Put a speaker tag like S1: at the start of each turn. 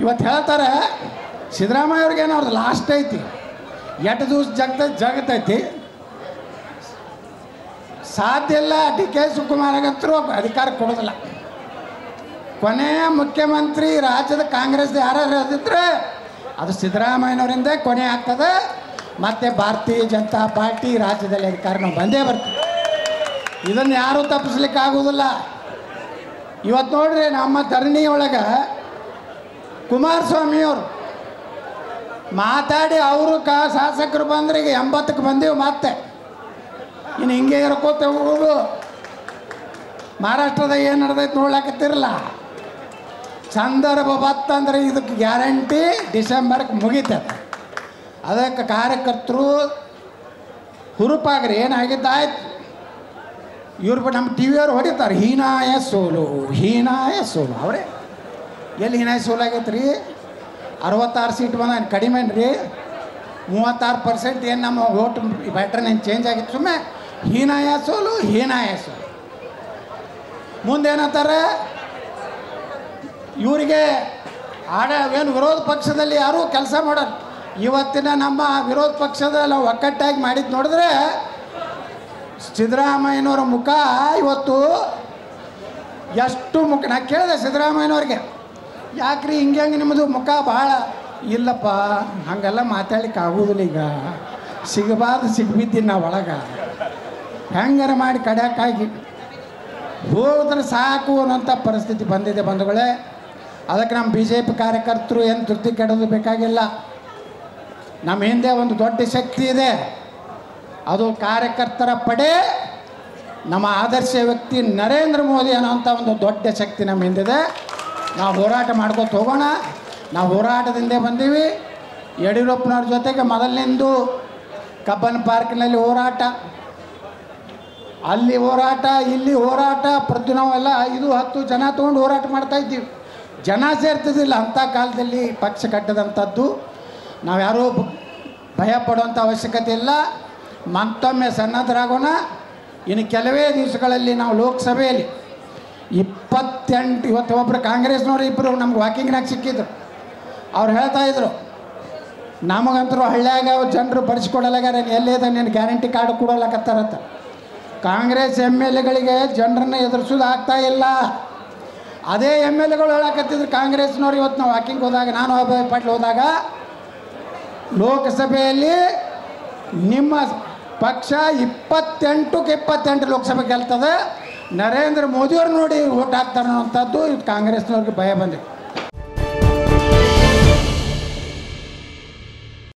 S1: ಇವತ್ತು ಹೇಳ್ತಾರೆ ಸಿದ್ದರಾಮಯ್ಯ ಅವ್ರಿಗೇನೋ ಅವ್ರದ್ದು ಲಾಸ್ಟ್ ಐತಿ ಎಷ್ಟು ದಿವಸ ಜಗತ ಜಗತೈತಿ ಸಾಧ್ಯ ಇಲ್ಲ ಡಿ ಕೆ ಶಿವಕುಮಾರ್ಗಂತರೂ ಅಧಿಕಾರ ಕೊಡೋದಿಲ್ಲ ಕೊನೆಯ ಮುಖ್ಯಮಂತ್ರಿ ರಾಜ್ಯದ ಕಾಂಗ್ರೆಸ್ ಯಾರ್ಯಾರು ಇದ್ದಿದ್ರೆ ಅದು ಸಿದ್ದರಾಮಯ್ಯನವರಿಂದ ಕೊನೆ ಆಗ್ತದೆ ಮತ್ತು ಭಾರತೀಯ ಜನತಾ ಪಾರ್ಟಿ ರಾಜ್ಯದಲ್ಲಿ ಅಧಿಕಾರ ನಾವು ಬಂದೇ ಬರ್ತೀವಿ ಇದನ್ನು ಯಾರೂ ತಪ್ಪಿಸ್ಲಿಕ್ಕೆ ಆಗೋದಿಲ್ಲ ಇವತ್ತು ನೋಡ್ರಿ ನಮ್ಮ ಧರಣಿ ಒಳಗೆ ಕುಮಾರಸ್ವಾಮಿಯವರು ಮಾತಾಡಿ ಅವರು ಕಾ ಶಾಸಕರು ಬಂದ್ರೆ ಈಗ ಎಂಬತ್ತಕ್ಕೆ ಬಂದೀವಿ ಮತ್ತೆ ಇನ್ನು ಹಿಂಗೆ ಇರ್ಕೋತ ಹೋಗೋದು ಮಹಾರಾಷ್ಟ್ರದ ಏನು ನಡೆದೈತೆ ನೋಡ್ಲಾಕತ್ತಿರಲ್ಲ ಸಂದರ್ಭ ಬತ್ತಂದ್ರೆ ಇದಕ್ಕೆ ಗ್ಯಾರಂಟಿ ಡಿಸೆಂಬರ್ಗೆ ಮುಗಿತದೆ ಅದಕ್ಕೆ ಕಾರ್ಯಕರ್ತರು ಹುರುಪಾಗ್ರಿ ಏನಾಗಿದ್ದಾಯ್ತು ಇವ್ರು ನಮ್ಮ ಟಿ ವಿಯವ್ರು ಹೊಡಿತಾರೆ ಹೀನಾಯ ಸೋಲು ಹೀನಾಯ ಸೋಲು ಅವರೇ ಎಲ್ಲಿ ಹೀನಾಯ ಸೋಲು ಆಗೈತೆ ರೀ ಅರವತ್ತಾರು ಸೀಟ್ ಬಂದ ಕಡಿಮೆ ರೀ ಮೂವತ್ತಾರು ಪರ್ಸೆಂಟ್ ಏನು ನಮ್ಮ ಓಟ್ ಬ್ಯಾಟ್ರನ್ ಏನು ಚೇಂಜ್ ಆಗಿತ್ತು ಸುಮ್ಮನೆ ಹೀನಾಯ ಸೋಲು ಹೀನಾಯ ಸೋಲು ಮುಂದೇನಂತಾರೆ ಇವರಿಗೆ ಆಡ ಏನು ವಿರೋಧ ಪಕ್ಷದಲ್ಲಿ ಯಾರೂ ಕೆಲಸ ಮಾಡೋರು ಇವತ್ತಿನ ನಮ್ಮ ವಿರೋಧ ಪಕ್ಷದಲ್ಲಿ ಒಕ್ಕಟ್ಟಾಗಿ ಮಾಡಿದ್ದು ನೋಡಿದ್ರೆ ಸಿದ್ದರಾಮಯ್ಯನವರ ಮುಖ ಇವತ್ತು ಎಷ್ಟು ಮುಖ ನಾ ಕೇಳಿದೆ ಸಿದ್ದರಾಮಯ್ಯನವ್ರಿಗೆ ಯಾಕ್ರಿ ಹಿಂಗೆ ಹಂಗೆ ನಿಮ್ಮದು ಮುಖ ಭಾಳ ಇಲ್ಲಪ್ಪ ಹಾಗೆಲ್ಲ ಮಾತಾಡ್ಲಿಕ್ಕೆ ಆಗೋದಿಲ್ಲ ಈಗ ಸಿಗಬಾರ್ದು ಸಿಗ್ಬಿದ್ದೀನಿ ನಾವು ಒಳಗೆ ಹೆಂಗಾರ ಮಾಡಿ ಕಡ್ಯಾಕಾಗಿ ಹೋದ್ರೆ ಸಾಕು ಅನ್ನೋಂಥ ಪರಿಸ್ಥಿತಿ ಬಂದಿದೆ ಬಂಧುಗಳೇ ಅದಕ್ಕೆ ನಮ್ಮ ಬಿ ಜೆ ಪಿ ಕಾರ್ಯಕರ್ತರು ಏನು ತೃಪ್ತಿ ಕೆಡೋದು ಬೇಕಾಗಿಲ್ಲ ನಮ್ಮ ಹಿಂದೆ ಒಂದು ದೊಡ್ಡ ಶಕ್ತಿ ಇದೆ ಅದು ಕಾರ್ಯಕರ್ತರ ಪಡೆ ನಮ್ಮ ಆದರ್ಶ ವ್ಯಕ್ತಿ ನರೇಂದ್ರ ಮೋದಿ ಅನ್ನೋಂಥ ಒಂದು ದೊಡ್ಡ ಶಕ್ತಿ ನಮ್ಮ ಹಿಂದಿದೆ ನಾವು ಹೋರಾಟ ಮಾಡ್ಕೊತ ಹೋಗೋಣ ನಾವು ಹೋರಾಟದಿಂದ ಬಂದೀವಿ ಯಡಿಯೂರಪ್ಪನವ್ರ ಜೊತೆಗೆ ಮೊದಲನೇಂದು ಕಬ್ಬನ್ ಪಾರ್ಕ್ನಲ್ಲಿ ಹೋರಾಟ ಅಲ್ಲಿ ಹೋರಾಟ ಇಲ್ಲಿ ಹೋರಾಟ ಪ್ರತಿ ನಾವೆಲ್ಲ ಐದು ಹತ್ತು ಜನ ತೊಗೊಂಡು ಹೋರಾಟ ಮಾಡ್ತಾ ಇದ್ದೀವಿ ಜನ ಸೇರ್ತಿದ್ದಿಲ್ಲ ಅಂಥ ಕಾಲದಲ್ಲಿ ಪಕ್ಷ ಕಟ್ಟದಂಥದ್ದು ನಾವು ಯಾರೂ ಬ- ಭಯ ಪಡುವಂಥ ಅವಶ್ಯಕತೆ ಇಲ್ಲ ಮತ್ತೊಮ್ಮೆ ಸನ್ನದ್ಧರಾಗೋಣ ಇನ್ನು ಕೆಲವೇ ದಿವಸಗಳಲ್ಲಿ ನಾವು ಲೋಕಸಭೆಯಲ್ಲಿ ಇಪ್ಪತ್ತೆಂಟು ಇವತ್ತು ಒಬ್ಬರು ಕಾಂಗ್ರೆಸ್ನವ್ರು ಇಬ್ಬರು ನಮ್ಗೆ ವಾಕಿಂಗ್ನಾಗ ಸಿಕ್ಕಿದ್ರು ಅವ್ರು ಹೇಳ್ತಾ ಇದ್ರು ನಮಗಂತರೂ ಹಳ್ಳ್ಯಾಗ ಜನರು ಬಡಿಸ್ಕೊಡಲಾಗ್ಯಾರ ಎಲ್ಲಿದೆ ನೀನು ಗ್ಯಾರಂಟಿ ಕಾರ್ಡ್ ಕೊಡೋಲಕತ್ತಾರಂತ ಕಾಂಗ್ರೆಸ್ ಎಮ್ ಎಲ್ ಎಗಳಿಗೆ ಜನರನ್ನು ಎದುರಿಸೋದು ಆಗ್ತಾ ಇಲ್ಲ ಅದೇ ಎಮ್ ಎಲ್ ಎಗಳು ಹೇಳಕತ್ತಿದ್ರು ಕಾಂಗ್ರೆಸ್ನವ್ರು ಇವತ್ತು ನಾವು ವಾಕಿಂಗ್ ಹೋದಾಗ ನಾನು ಅಭಯ್ ಪಾಟ್ಲ್ ಹೋದಾಗ ಲೋಕಸಭೆಯಲ್ಲಿ ನಿಮ್ಮ ಪಕ್ಷ ಇಪ್ಪತ್ತೆಂಟಕ್ಕೆ ಇಪ್ಪತ್ತೆಂಟು ಲೋಕಸಭೆ ಗೆಲ್ತದೆ ನರೇಂದ್ರ ಮೋದಿಯವ್ರು ನೋಡಿ ಓಟ್ ಹಾಕ್ತಾರೆ ಅನ್ನೋಂಥದ್ದು ಇದು ಕಾಂಗ್ರೆಸ್ನವ್ರಿಗೆ ಭಯ ಬಂದಿದೆ